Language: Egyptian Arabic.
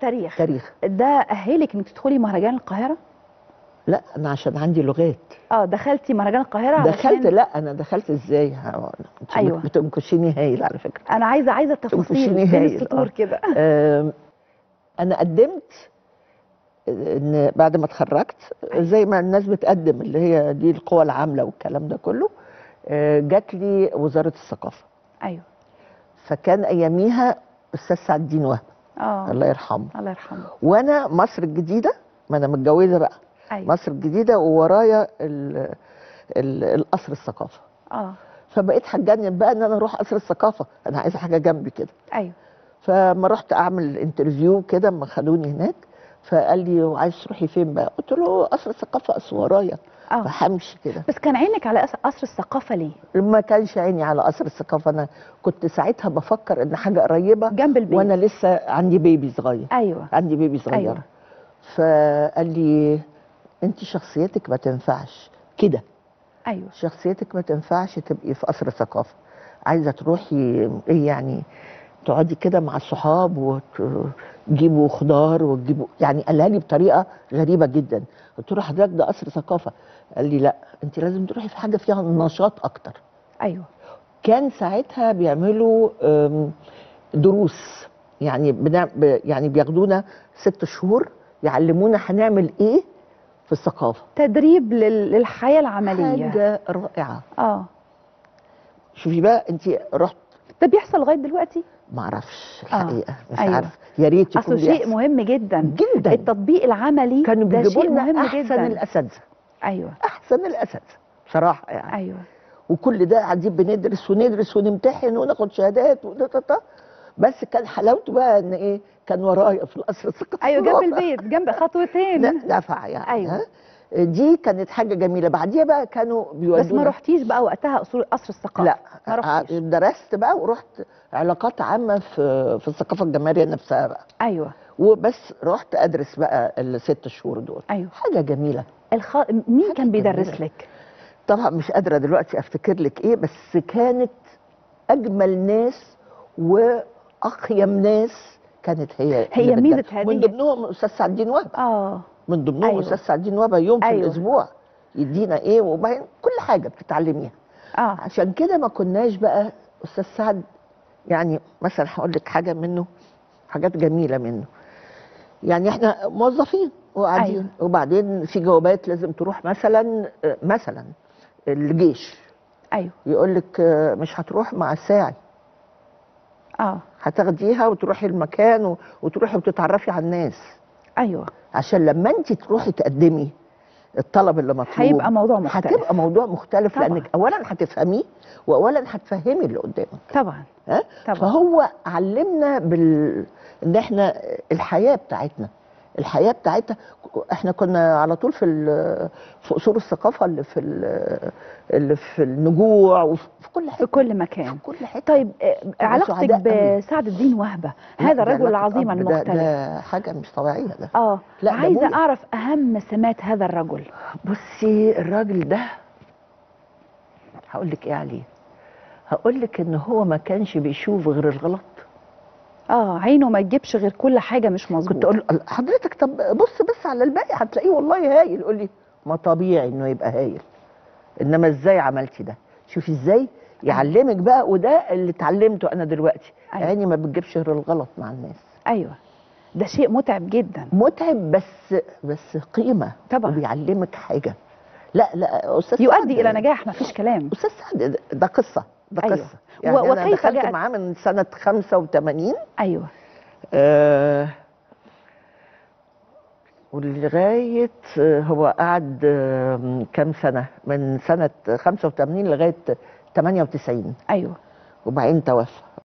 تاريخ تاريخ ده اهلك انك تدخلي مهرجان القاهره لا انا عشان عندي لغات اه دخلتي مهرجان القاهره دخلت علشان لا انا دخلت ازاي ه- انت أيوة. بتنكشيني هايل على فكره انا عايزه عايزه التفاصيل تنكشيني بين هايل السطور آه. كده آم، انا قدمت ان بعد ما اتخرجت زي ما الناس بتقدم اللي هي دي القوى العامله والكلام ده كله آه، جات لي وزاره الثقافه ايوه فكان اياميها استاذ سعد الدين وهب اه الله يرحمه الله يرحمه وانا مصر الجديده ما انا متجوزه بقى ايوه مصر الجديده وورايا ال- ال- القصر الثقافه اه فبقيت هتجنن بقى ان انا اروح قصر الثقافه انا عايزه حاجه جنبي كده ايوه فما رحت اعمل انترفيو كده اما خدوني هناك فقال لي وعايز تروحي فين بقى قلت له قصر الثقافه اصل ورايا اه فهمشي كده بس كان عينك على أس- قصر الثقافه ليه ما كانش عيني على قصر الثقافه انا كنت ساعتها بفكر ان حاجه قريبه جنب البيت وانا لسه عندي بيبي صغير ايوه عندي بيبي صغير أيوة. أيوة. فقال لي انت شخصيتك ما تنفعش كده ايوه شخصيتك ما تنفعش تبقي في قصر ثقافه عايزه تروحي ايه يعني تقعدي كده مع الصحاب وتجيبوا خضار وتجيبوا يعني قالها لي بطريقه غريبه جدا قلت له حضرتك ده قصر ثقافه قال لي لا انت لازم تروحي في حاجه فيها نشاط اكتر ايوه كان ساعتها بيعملوا أم، دروس يعني بنا ب- يعني بياخدونا ست شهور يعلمونا هنعمل ايه في الثقافه تدريب لل- للحياه العمليه حاجه رائعه اه شوفي بقى انت رحت ده بيحصل لغايه دلوقتي ما اعرفش الحقيقه مش أيوة. عارفه يا ريت يكون اصله شيء بيحصل. مهم جدا جدا التطبيق العملي كانوا ده بيجيبوا شيء لنا مهم احسن جدا الاساتذه ايوه احسن الاساتذه بصراحه يعني ايوه وكل ده قاعدين بندرس وندرس ونمتحن وناخد شهادات وده بس كان حلاوته بقى ان ايه كان ورايا في القصر الثقافي ايوه جنب البيت جنب خطوتين ن- نفع يعني أيوة. ها؟ دي كانت حاجه جميله بعديها بقى كانوا بيودونا بس ما رحتيش بقى وقتها اصول قصر الثقافه لا ما رحتيش درست بقى ورحت علاقات عامه في في الثقافه الجماهيريه نفسها بقى ايوه وبس رحت ادرس بقى الست شهور دول ايوه حاجه جميله الخ... مين كان بيدرس جميلة. لك طبعا مش قادره دلوقتي افتكر لك ايه بس كانت اجمل ناس واقيم ناس كانت هي هي اللي ميزة بتدرس. هذه- من ضمنهم استاذ سعد الدين وهبه اه من ضمنهم أيوة. استاذ سعد الدين وهبه يوم في أيوة. الاسبوع يدينا ايه وبعدين كل حاجه بتتعلميها اه عشان كده ما كناش بقى استاذ سعد يعني مثلا هقول لك حاجه منه حاجات جميله منه يعني احنا موظفين وقاعدين أيوة. أيوة. وبعدين في جوابات لازم تروح مثلا آه، مثلا الجيش ايوه يقول لك آه، مش هتروح مع الساعي اه هتاخديها وتروحي المكان و- وتروحي وتتعرفي على الناس ايوه عشان لما انت تروحي تقدمي الطلب اللي مطلوب هيبقى موضوع مختلف. هتبقى موضوع مختلف طبعا. لانك اولا هتفهميه واولا هتفهمي اللي قدامك طبعا ها طبعا. فهو علمنا بال ان احنا الحياه بتاعتنا الحياه بتاعتنا احنا كنا على طول في ال- في اصول الثقافه اللي في ال- اللي في النجوع وفي في كل حته في كل مكان في كل حته طيب آه، علاقتك سعداء أوي. بسعد الدين وهبه لا، هذا ده الرجل علاقة العظيم أب، ده- المختلف ده حاجه مش طبيعيه ده اه لا، ده عايزه أبويا. اعرف اهم سمات هذا الرجل بصي الراجل ده هقول لك ايه عليه هقول لك ان هو ما كانش بيشوف غير الغلط اه عينه ما تجيبش غير كل حاجه مش كنت مظبوطه اقول له حضرتك طب بص بس على الباقي هتلاقيه والله هايل يقول لي ما طبيعي انه يبقى هايل انما ازاي عملتي ده شوفي ازاي يعلمك بقى وده اللي اتعلمته انا دلوقتي أيوة. عيني ما بتجيبش غير الغلط مع الناس ايوه ده شيء متعب جدا متعب بس بس قيمه طبعا. وبيعلمك حاجه لا لا استاذ يؤدي سعد- الى نجاح ما فيش كلام استاذ سعد ده- ده قصه ده أيوة. قصه يعني و- انا وكيف دخلت جاءت- معاه من سنه 85 ايوه آه ولغايه آه، هو قعد آه، كام سنه من سنه 85 لغايه 98 ايوه وبعدين توفى